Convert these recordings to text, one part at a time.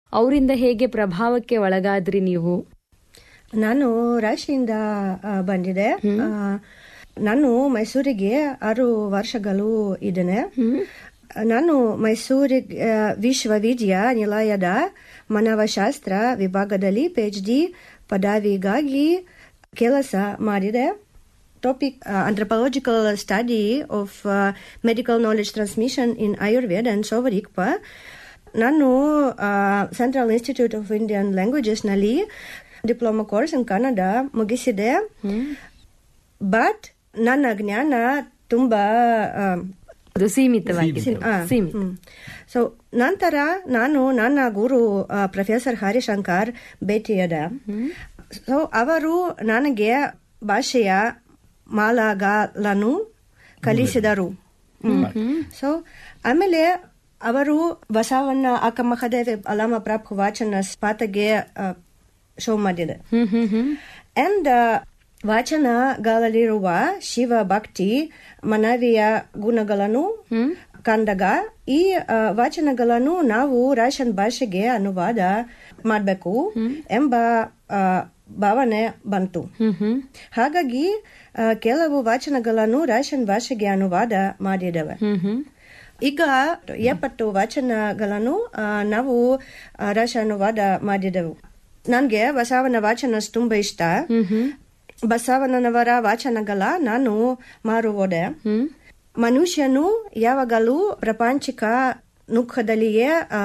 ಅವರಿಂದ ಹೇಗೆ ಪ್ರಭಾವಕ್ಕೆ ಒಳಗಾದ್ರಿ ನೀವು ನಾನು ರಾಶಿಯಿಂದ ಆ, ಬಂದಿದೆ ಆ, ನಾನು ಮೈಸೂರಿಗೆ ಆರು ವರ್ಷಗಳು ಇದ್ದೇನೆ ನಾನು ಮೈಸೂರಿಗೆ ಆ, ವಿಶ್ವವಿದ್ಯಾನಿಲಯದ ಮಾನವಶಾಸ್ತ್ರ ವಿಭಾಗದಲ್ಲಿ ಪಿ ಎಚ್ ಡಿ ಪದವಿಗಾಗಿ ಕೆಲಸ ಮಾಡಿದೆ topic uh, anthropological study of uh, medical knowledge transmission in Ayurveda and Sovarikpa. ನಾನು central institute of Indian languages ನಲ್ಲಿ ಡಿಪ್ಲೊಮಾ ಕೋರ್ಸ್ ಇನ್ ಕನ್ನಡ ಮುಗಿಸಿದೆ ಬಟ್ ನನ್ನ ಜ್ಞಾನ ತುಂಬಾ ಆ, ಅದು ಸೀಮಿತವಾಗಿದೆ ಆ, ಸೀಮಿತ ಹ್ಮ್. ಸೊ ನಂತರ ನಾನು ನನ್ನ ಗುರು ಪ್ರೊಫೆಸರ್ ಹರಿಶಂಕರ್ ಭೇಟಿಯಾದ ಸೊ ಅವರು ನನಗೆ ಭಾಷೆಯ ಮಾಲಾಗಳನ್ನು ಕಲಿಸಿದರು ಸೊ ಆಮೇಲೆ ಅವರು ಬಸವಣ್ಣ ಅಕ್ಕಮಹದೇವ ಅಲಮ ಪ್ರಾಪ್ ವಾಚನ ಸ್ಪಾತಗೆ ಶೋ ಮಾಡಿದೆ ಹ್ಮ್ ಹ್ಮ್ ಹ್ಮ್ ಅಂಡ್ ವಾಚನಗಳಲ್ಲಿರುವ ಶಿವ ಭಕ್ತಿ ಮನವಿಯ ಗುಣಗಳನ್ನು ಕಂಡಾಗ ಈ ಆ, ವಾಚನಗಳನ್ನು ನಾವು ರಾಶನ್ ಭಾಷೆಗೆ ಅನುವಾದ ಮಾಡಬೇಕು ಎಂಬ ಆ, ಭಾವನೆ ಬಂತು ಹ್ಮ್ ಹ್ಮ್ ಹಾಗಾಗಿ ಆ, ಕೆಲವು ವಾಚನಗಳನ್ನು ರಾಶನ್ ಭಾಷೆಗೆ ಅನುವಾದ ಮಾಡಿದ್ದೇವೆ ಹ್ಮ್ ಹ್ಮ್ ಈಗ ಎಪ್ಪತ್ತು ವಾಚನಗಳನ್ನು ಆ, ನಾವು ಆ, ರಾಶ ಅನುವಾದ ಮಾಡಿದೆವು ನನ್ಗೆ ಬಸವನ ವಾಚನ ತುಂಬಾ ಇಷ್ಟ ಬಸವಣ್ಣನವರ ವಾಚನಗಳ ನಾನು ಮಾರುವುದೆ ಹ್ಮ್ ಮನುಷ್ಯನು ಯಾವಾಗಲೂ ಪ್ರಾಪಂಚಿಕ ನುಖದಲ್ಲಿಯೇ ಆ,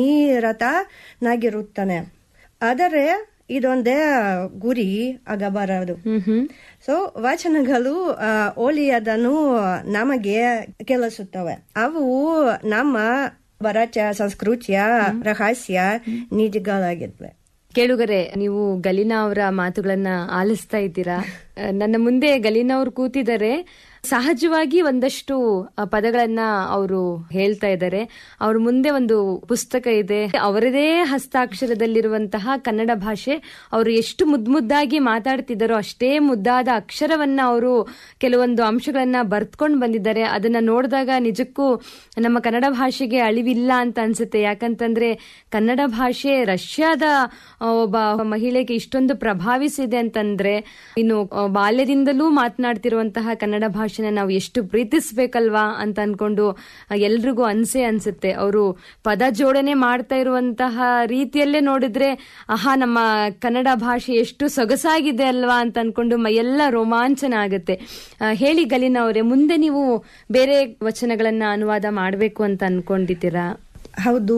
ನಿರತನಾಗಿರುತ್ತಾನೆ ಆದರೆ ಇದೊಂದೇ ಗುರಿ ಆಗಬಾರದು ಹ್ಮ್ ಹ್ಮ್ ಸೊ ವಾಚನಗಳು ಆ, ಒಳ್ಳೆಯದನ್ನು ನಮಗೆ ಕೆಲಸುತ್ತವೆ ಅವು ನಮ್ಮ ಭಾರತೀಯ ಸಂಸ್ಕೃತಿಯ ರಹಸ್ಯ ನಿಧಿಗಳಾಗಿದ್ವೆ ಕೇಳುಗರೆ ನೀವು ಗಲೀನಾ ಅವರ ಮಾತುಗಳನ್ನ ಆಲಿಸ್ತಾ ಇದ್ದೀರಾ ಅಹ್, ನನ್ನ ಮುಂದೆ ಗಲೀನಾ ಅವರು ಕೂತಿದ್ದಾರೆ ಸಹಜವಾಗಿ ಒಂದಷ್ಟು ಆ, ಪದಗಳನ್ನ ಅವರು ಹೇಳ್ತಾ ಇದ್ದಾರೆ ಅವ್ರ ಮುಂದೆ ಒಂದು ಪುಸ್ತಕ ಇದೆ ಅವರದೇ ಹಸ್ತಾಕ್ಷರದಲ್ಲಿರುವಂತಹ ಕನ್ನಡ ಭಾಷೆ ಅವರು ಎಷ್ಟು ಮುದ್ ಮುದ್ದಾಗಿ ಮಾತಾಡ್ತಿದ್ದಾರೋ ಅಷ್ಟೇ ಮುದ್ದಾದ ಅಕ್ಷರವನ್ನ ಅವರು ಕೆಲವೊಂದು ಅಂಶಗಳನ್ನ ಬರ್ತ್ಕೊಂಡು ಬಂದಿದ್ದಾರೆ ಅದನ್ನ ನೋಡಿದಾಗ ನಿಜಕ್ಕೂ ನಮ್ಮ ಕನ್ನಡ ಭಾಷೆಗೆ ಅಳಿವಿಲ್ಲ ಅಂತ ಅನ್ಸುತ್ತೆ ಯಾಕಂತಂದ್ರೆ ಕನ್ನಡ ಭಾಷೆ ರಷ್ಯಾದ ಆ, ಒಬ್ಬ ಮಹಿಳೆಗೆ ಇಷ್ಟೊಂದು ಪ್ರಭಾವಿಸಿದೆ ಅಂತಂದ್ರೆ ಇನ್ನು ಆ, ಬಾಲ್ಯದಿಂದಲೂ ಮಾತನಾಡ್ತಿರುವಂತಹ ಕನ್ನಡ ಭಾಷೆನ ನಾವು ಎಷ್ಟು ಪ್ರೀತಿಸ್ಬೇಕಲ್ವಾ ಅಂತ ಅನ್ಕೊಂಡು ಆ, ಎಲ್ರಿಗೂ ಅನ್ಸೆ ಅನ್ಸುತ್ತೆ ಅವರು ಪದ ಜೋಡಣೆ ಮಾಡ್ತಾ ಇರುವಂತಹ ರೀತಿಯಲ್ಲೇ ನೋಡಿದ್ರೆ ಆಹಾ ನಮ್ಮ ಕನ್ನಡ ಭಾಷೆ ಎಷ್ಟು ಸೊಗಸಾಗಿದೆ ಅಲ್ವಾ ಅಂತ ಅನ್ಕೊಂಡು ಮೈಯೆಲ್ಲ ರೋಮಾಂಚನ ಆಗುತ್ತೆ ಆ, ಹೇಳಿ ಗಲೀನಾ ಅವರೇ ಮುಂದೆ ನೀವು ಬೇರೆ ವಚನಗಳನ್ನ ಅನುವಾದ ಮಾಡಬೇಕು ಅಂತ ಅನ್ಕೊಂಡಿದ್ದೀರಾ ಹೌದು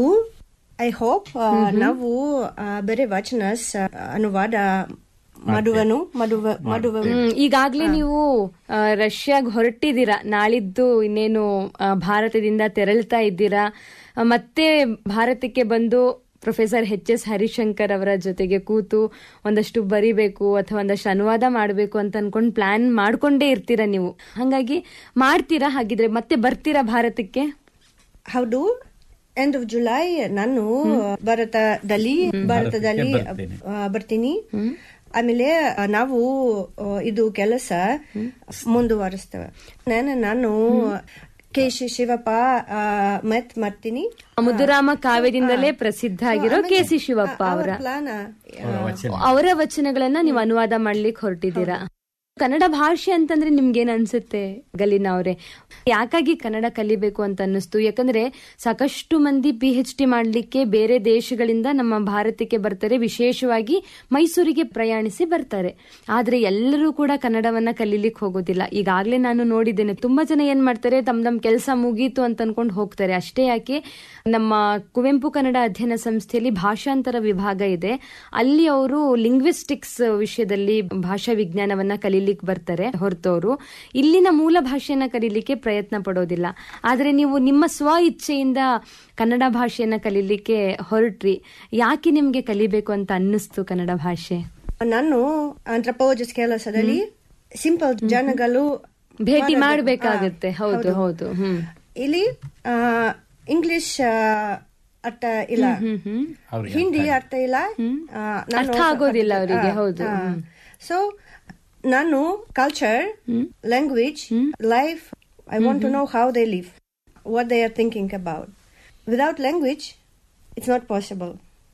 ಐ ಹೋಪ್ ನಾವು ಆ, ಬೇರೆ ವಾಚನ ಸ- ಅನುವಾದ ಮಾಡುವನು ಮಾಡುವ ಮಾಡುವ ಹ್ಮ್, ಈಗಾಗ್ಲೇ ನೀವು ಆ, ರಷ್ಯಾಗ್ ಹೊರಟಿದ್ದೀರಾ ನಾಳಿದ್ದು ಇನ್ನೇನು ಆ, ಭಾರತದಿಂದ ತೆರಳ್ತಾ ಇದ್ದೀರಾ ಆ, ಮತ್ತೆ ಭಾರತಕ್ಕೆ ಬಂದು ಪ್ರೊಫೆಸರ್ ಎಚ್ ಎಸ್ ಹರಿಶಂಕರ್ ಅವರ ಜೊತೆಗೆ ಕೂತು ಒಂದಷ್ಟು ಬರಿಬೇಕು ಅಥವಾ ಒಂದಷ್ಟು ಅನುವಾದ ಮಾಡಬೇಕು ಅಂತ ಅನ್ಕೊಂಡು ಪ್ಲಾನ್ ಮಾಡ್ಕೊಂಡೇ ಇರ್ತೀರಾ ನೀವು ಹಾಗಾಗಿ ಮಾಡ್ತೀರಾ ಹಾಗಿದ್ರೆ ಮತ್ತೆ ಬರ್ತೀರಾ ಭಾರತಕ್ಕೆ ಹೌದು ಎಂಡ್ ಆಫ್ ಜುಲೈ ನಾನು ಭಾರತದಲ್ಲಿ ಭಾರತದಲ್ಲಿ ಆ, ಬರ್ತೀನಿ ಆಮೇಲೆ ಆ, ನಾವು ಆ, ಇದು ಕೆಲಸ ಮುಂದುವರಿಸ್ತೇವೆ ನಾನು ನಾನು ಕೆ ಶಿ ಶಿವಪ್ಪ ಆ, ಮತ್ ಮಾಡ್ತೀನಿ ಮುದುರಾಮ ಕಾವ್ಯದಿಂದಲೇ ಪ್ರಸಿದ್ಧ ಆಗಿರೋ ಕೆ ಸಿ ಶಿವಪ್ಪ ಅವರ ಪ್ಲಾನ್ ಅವರ ವಚನಗಳನ್ನ ನೀವು ಅನುವಾದ ಮಾಡ್ಲಿಕ್ಕೆ ಹೊರಟಿದ್ದೀರಾ ಕನ್ನಡ ಭಾಷೆ ಅಂತಂದ್ರೆ ನಿಮ್ಗೇನ್ ಅನ್ಸುತ್ತೆ ಗಲೀನಾ ಅವರೇ ಯಾಕಾಗಿ ಕನ್ನಡ ಕಲಿಬೇಕು ಅಂತ ಅನ್ನಿಸ್ತು ಯಾಕಂದ್ರೆ ಸಾಕಷ್ಟು ಮಂದಿ ಪಿ ಎಚ್ ಡಿ ಮಾಡ್ಲಿಕ್ಕೆ ಬೇರೆ ದೇಶಗಳಿಂದ ನಮ್ಮ ಭಾರತಕ್ಕೆ ಬರ್ತಾರೆ ವಿಶೇಷವಾಗಿ ಮೈಸೂರಿಗೆ ಪ್ರಯಾಣಿಸಿ ಬರ್ತಾರೆ ಆದ್ರೆ ಎಲ್ಲರೂ ಕೂಡ ಕನ್ನಡವನ್ನ ಕಲೀಲಿಕ್ಕೆ ಹೋಗೋದಿಲ್ಲ ಈಗಾಗ್ಲೇ ನಾನು ನೋಡಿದ್ದೇನೆ ತುಂಬಾ ಜನ ಏನ್ ಮಾಡ್ತಾರೆ ತಮ್ ತಮ್ ಕೆಲಸ ಮುಗೀತು ಅಂತ ಅನ್ಕೊಂಡು ಹೋಗ್ತಾರೆ ಅಷ್ಟೇ ಯಾಕೆ ನಮ್ಮ ಕುವೆಂಪು ಕನ್ನಡ ಅಧ್ಯಯನ ಸಂಸ್ಥೆಯಲ್ಲಿ ಭಾಷಾಂತರ ವಿಭಾಗ ಇದೆ ಅಲ್ಲಿ ಅವರು ಲಿಂಗ್ವಿಸ್ಟಿಕ್ಸ್ ವಿಷಯದಲ್ಲಿ ಭಾಷಾ ವಿಜ್ಞಾನವನ್ನ ಕಲೀಲಿಕ್ಕೆ ಬರ್ತಾರೆ ಹೊರತವರು ಇಲ್ಲಿನ ಮೂಲ ಭಾಷೆಯನ್ನ ಕಲೀಲಿಕ್ಕೆ ಪ್ರಯತ್ನ ಪಡೋದಿಲ್ಲ ಆದ್ರೆ ನೀವು ನಿಮ್ಮ ಸ್ವ ಇಚ್ಛೆಯಿಂದ ಕನ್ನಡ ಭಾಷೆಯನ್ನ ಕಲೀಲಿಕ್ಕೆ ಹೊರಟ್ರಿ ಯಾಕೆ ನಿಮ್ಗೆ ಕಲಿಬೇಕು ಅಂತ ಅನ್ನಿಸ್ತು ಕನ್ನಡ ಭಾಷೆ ನಾನು ಆಂಥ್ರಪೋಲಜಿಸ್ಟ್ ಕೆಲಸದಲ್ಲಿ ಸಿಂಪಲ್ ಜನಗಳು ಭೇಟಿ ಮಾಡೋದು- ಮಾಡ್ಬೇಕಾಗತ್ತೆ ಹಾ, ಹೌದು ಹೌದು ಹ್ಮ್ ಇಲ್ಲಿ ಆ, ಇಂಗ್ಲಿಷ್ ಆ, ಅರ್ಥ ಇಲ್ಲ ಹ್ಮ್ ಹ್ಮ್ ಹಿಂದಿ ಅರ್ಥ ಇಲ್ಲ ಆ, ನಾನು ಅರ್ಥ ಆಗೋದಿಲ್ಲ ಅವರಿಗೆ ಹೌದು ಸೊ ನಾನು culture language life I want to know how they live what they are thinking about without language it's not possible